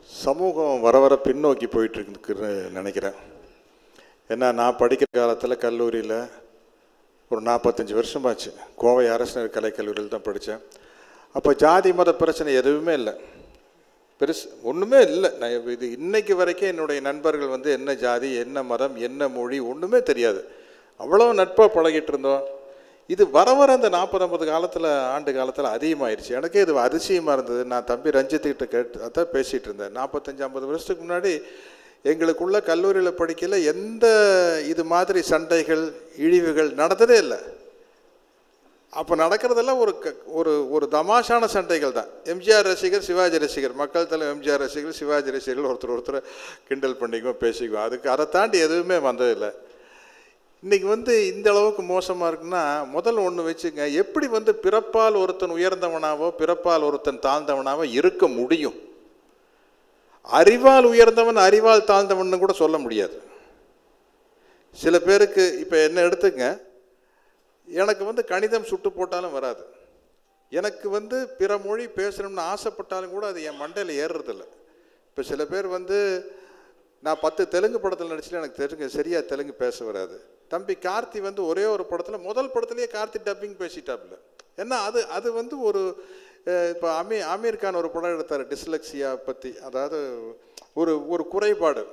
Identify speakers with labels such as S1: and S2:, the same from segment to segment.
S1: சமூகம் வர வர பின்னோக்கி போயிட்டு இருக்குன்னு நினைக்கிறேன் ஏன்னா நான் படிக்கிற காலத்தில் கல்லூரியில் ஒரு நாற்பத்தஞ்சு வருஷமாச்சு கோவை அரசினர் கலைக்கல்லூரியில் தான் படித்தேன் அப்போ ஜாதி மத பிரச்சனை எதுவுமே இல்லை பெருசு ஒன்றுமே இல்லை நான் இது இன்னைக்கு வரைக்கும் என்னுடைய நண்பர்கள் வந்து என்ன ஜாதி என்ன மதம் என்ன மொழி ஒன்றுமே தெரியாது அவ்வளோ நட்பாக பழகிட்டு இருந்தோம் இது வர வர அந்த நாற்பது ஐம்பது காலத்தில் ஆண்டு காலத்தில் அதிகமாயிருச்சு எனக்கே இது அதிசயமாக இருந்தது நான் தம்பி ரஞ்சித்துக்கிட்ட கேட்டு அதான் பேசிகிட்டு இருந்தேன் நாற்பத்தஞ்சு ஐம்பது வருஷத்துக்கு முன்னாடி எங்களுக்குள்ள கல்லூரியில் படிக்கல எந்த இது மாதிரி சண்டைகள் இழிவுகள் நடந்ததே இல்லை அப்போ நடக்கிறதெல்லாம் ஒரு க- ஒரு ஒரு தமாஷான சண்டைகள் தான் எம்ஜிஆர் ரசிகர் சிவாஜி ரசிகர் மக்கள் தலைவர் எம்ஜிஆர் ரசிகர் சிவாஜி ரசிகர்கள் ஒருத்தர் ஒருத்தர் கிண்டல் பண்ணிக்குவோம் பேசிக்குவோம் அதுக்கு அதை தாண்டி எதுவுமே வந்ததில்லை இன்னைக்கு வந்து இந்த அளவுக்கு மோசமாக இருக்குன்னா முதல்ல ஒன்று வச்சுங்க எப்படி வந்து பிறப்பால் ஒருத்தன் உயர்ந்தவனாவோ பிறப்பால் ஒருத்தன் தாழ்ந்தவனாவோ இருக்க முடியும் அறிவால் உயர்ந்தவன் அறிவால் தாழ்ந்தவன் கூட சொல்ல முடியாது சில பேருக்கு இப்போ என்ன எடுத்துங்க எனக்கு வந்து கணிதம் சுட்டு போட்டாலும் வராது எனக்கு வந்து பிற மொழி பேசணும்னு ஆசைப்பட்டாலும் கூட அது என் மண்டையில் ஏறுறதில்ல இப்போ சில பேர் வந்து நான் பத்து தெலுங்கு படத்தில் நடிச்சுட்டு எனக்கு தெலுங்கு சரியாக தெலுங்கு பேச வராது தம்பி கார்த்தி வந்து ஒரே ஒரு படத்தில் முதல் படத்துலேயே கார்த்தி டப்பிங் பேசிட்டாப்புல ஏன்னா அது அது வந்து ஒரு இப்போ அமீ ஆமீர் கான் ஒரு படம் எடுத்தார் டிஸ்லெக்சியா பற்றி அதாவது ஒரு ஒரு குறைபாடு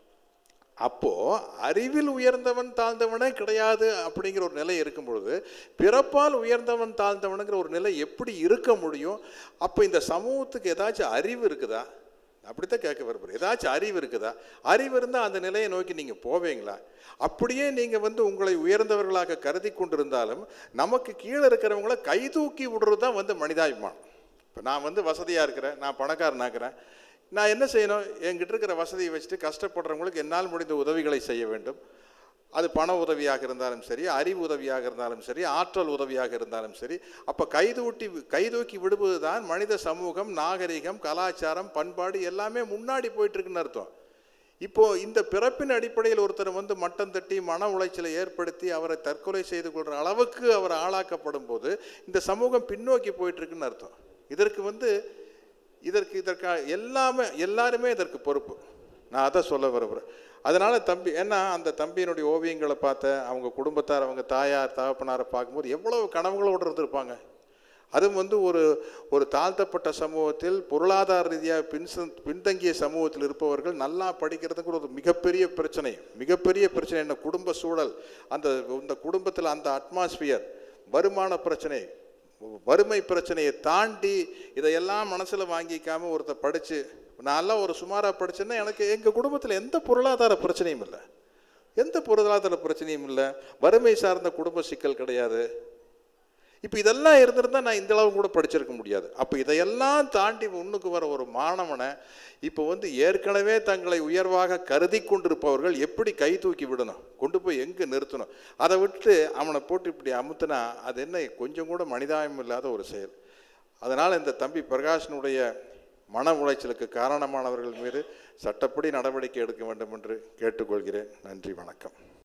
S1: அப்போ அறிவில் உயர்ந்தவன் தாழ்ந்தவனே கிடையாது அப்படிங்கிற ஒரு நிலை இருக்கும் பொழுது பிறப்பால் உயர்ந்தவன் தாழ்ந்தவனுங்கிற ஒரு நிலை எப்படி இருக்க முடியும் அப்போ இந்த சமூகத்துக்கு ஏதாச்சும் அறிவு இருக்குதா அப்படித்தான் கேட்க விரும்புகிறேன் ஏதாச்சும் அறிவு இருக்குதா அறிவு இருந்தால் அந்த நிலையை நோக்கி நீங்கள் போவீங்களா அப்படியே நீங்கள் வந்து உங்களை உயர்ந்தவர்களாக கருதி கொண்டிருந்தாலும் நமக்கு கீழே இருக்கிறவங்கள கை தூக்கி விடுறது தான் வந்து மனிதாபிமானம் இப்போ நான் வந்து வசதியாக இருக்கிறேன் நான் பணக்காரனாக்கிறேன் நான் என்ன செய்யணும் என்கிட்ட இருக்கிற வசதியை வச்சுட்டு கஷ்டப்படுறவங்களுக்கு என்னால் முடிந்த உதவிகளை செய்ய வேண்டும் அது பண உதவியாக இருந்தாலும் சரி அறிவு உதவியாக இருந்தாலும் சரி ஆற்றல் உதவியாக இருந்தாலும் சரி அப்போ கைதூட்டி கைதூக்கி விடுவது தான் மனித சமூகம் நாகரிகம் கலாச்சாரம் பண்பாடு எல்லாமே முன்னாடி போயிட்டு இருக்குன்னு அர்த்தம் இப்போ இந்த பிறப்பின் அடிப்படையில் ஒருத்தர் வந்து மட்டம் தட்டி மன உளைச்சலை ஏற்படுத்தி அவரை தற்கொலை செய்து கொள்கிற அளவுக்கு அவர் ஆளாக்கப்படும் போது இந்த சமூகம் பின்னோக்கி போயிட்டு இருக்குன்னு அர்த்தம் இதற்கு வந்து இதற்கு இதற்கா எல்லாமே எல்லாருமே இதற்கு பொறுப்பு நான் அதை சொல்ல விரும்புகிறேன் அதனால தம்பி ஏன்னா அந்த தம்பியினுடைய ஓவியங்களை பார்த்தேன் அவங்க குடும்பத்தார் அவங்க தாயார் தகப்பனாரை பார்க்கும்போது எவ்வளவு கனவுகளோடு இருந்திருப்பாங்க அதுவும் வந்து ஒரு ஒரு தாழ்த்தப்பட்ட சமூகத்தில் பொருளாதார ரீதியாக பின் பின்தங்கிய சமூகத்தில் இருப்பவர்கள் நல்லா படிக்கிறதுக்கு ஒரு மிகப்பெரிய பிரச்சனை மிகப்பெரிய பிரச்சனை என்ன குடும்ப சூழல் அந்த இந்த குடும்பத்தில் அந்த அட்மாஸ்பியர் வருமான பிரச்சனை வறுமை பிரச்சனையை தாண்டி இதையெல்லாம் மனசில் வாங்கிக்காம ஒருத்தர் படித்து நான்லாம் ஒரு சுமாராக படிச்சேன்னா எனக்கு எங்கள் குடும்பத்தில் எந்த பொருளாதார பிரச்சனையும் இல்லை எந்த பொருளாதார பிரச்சனையும் இல்லை வறுமை சார்ந்த குடும்ப சிக்கல் கிடையாது இப்போ இதெல்லாம் இருந்திருந்தா நான் இந்த அளவு கூட படிச்சிருக்க முடியாது அப்போ இதையெல்லாம் தாண்டி முன்னுக்கு வர ஒரு மாணவனை இப்போ வந்து ஏற்கனவே தங்களை உயர்வாக கருதி கொண்டிருப்பவர்கள் எப்படி கை தூக்கி விடணும் கொண்டு போய் எங்கே நிறுத்தணும் அதை விட்டு அவனை போட்டு இப்படி அமுத்துனா அது என்ன கொஞ்சம் கூட மனிதாயம் இல்லாத ஒரு செயல் அதனால் இந்த தம்பி பிரகாஷனுடைய மன உளைச்சலுக்கு காரணமானவர்கள் மீது சட்டப்படி நடவடிக்கை எடுக்க வேண்டும் என்று கேட்டுக்கொள்கிறேன் நன்றி வணக்கம்